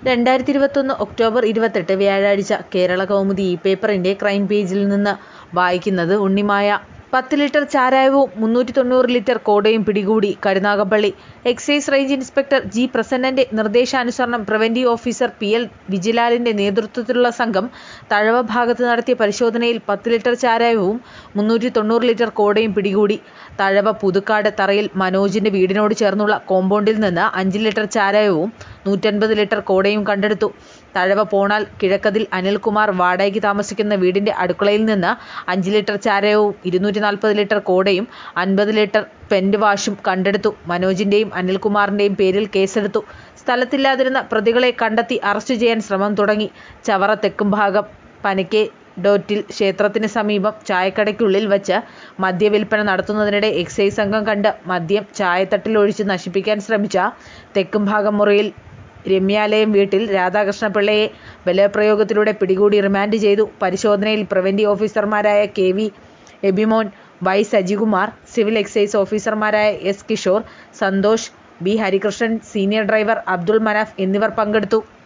രണ്ടായിരത്തി ഇരുപത്തൊന്ന് ഒക്ടോബർ ഇരുപത്തെട്ട് വ്യാഴാഴ്ച കേരള കൗമുദി ഈ പേപ്പറിൻ്റെ ക്രൈം പേജിൽ നിന്ന് വായിക്കുന്നത് ഉണ്ണിമായ. പത്ത് ലിറ്റർ ചാരായവും മുന്നൂറ്റി തൊണ്ണൂറ് ലിറ്റർ കോടയും പിടികൂടി Karunagappally. Excise range inspector G പ്രസന്നന്റെ നിർദ്ദേശാനുസരണം പ്രിവന്റീവ് ഓഫീസർ പി എൽ വിജിലാലിന്റെ നേതൃത്വത്തിലുള്ള സംഘം തഴവ ഭാഗത്ത് നടത്തിയ പരിശോധനയിൽ പത്ത് ലിറ്റർ ചാരായവും മുന്നൂറ്റി തൊണ്ണൂറ് ലിറ്റർ കോടയും പിടികൂടി. തഴവ പുതുക്കാട് തറയിൽ മനോജിന്റെ വീടിനോട് ചേർന്നുള്ള കോമ്പൗണ്ടിൽ നിന്ന് അഞ്ച് ലിറ്റർ ചാരായവും നൂറ്റൻപത് ലിറ്റർ കോടയും കണ്ടെടുത്തു. തഴവ പോണാൽ കിഴക്കതിൽ അനിൽകുമാർ വാടകയ്ക്ക് താമസിക്കുന്ന വീടിന്റെ അടുക്കളയിൽ നിന്ന് അഞ്ച് ലിറ്റർ ചാരായവും ഇരുന്നൂറ്റി നാൽപ്പത് ലിറ്റർ കോടയും അൻപത് ലിറ്റർ പെന്റ് വാഷും കണ്ടെടുത്തു. മനോജിന്റെയും അനിൽകുമാറിന്റെയും പേരിൽ കേസെടുത്തു. സ്ഥലത്തില്ലാതിരുന്ന പ്രതികളെ കണ്ടെത്തി അറസ്റ്റ് ചെയ്യാൻ ശ്രമം തുടങ്ങി. ചവറ തെക്കുംഭാഗം പനക്കേടോറ്റിൽ ക്ഷേത്രത്തിന് സമീപം ചായക്കടയ്ക്കുള്ളിൽ വച്ച് മദ്യവിൽപ്പന നടത്തുന്നതിനിടെ എക്സൈസ് സംഘം കണ്ട് മദ്യം ചായത്തട്ടിലൊഴിച്ച് നശിപ്പിക്കാൻ ശ്രമിച്ച തെക്കുംഭാഗം മുറിയിൽ രമ്യാലയം വീട്ടിൽ രാധാകൃഷ്ണപിള്ളയെ ബലപ്രയോഗത്തിലൂടെ പിടികൂടി റിമാൻഡ് ചെയ്തു. പരിശോധനയിൽ പ്രിവന്റീവ് ഓഫീസർമാരായ K V Abimon, Y Sajikumar, civil excise ഓഫീസർമാരായ S Kishore, Santhosh, B Harikrishnan, senior driver Abdul Manaf എന്നിവർ പങ്കെടുത്തു.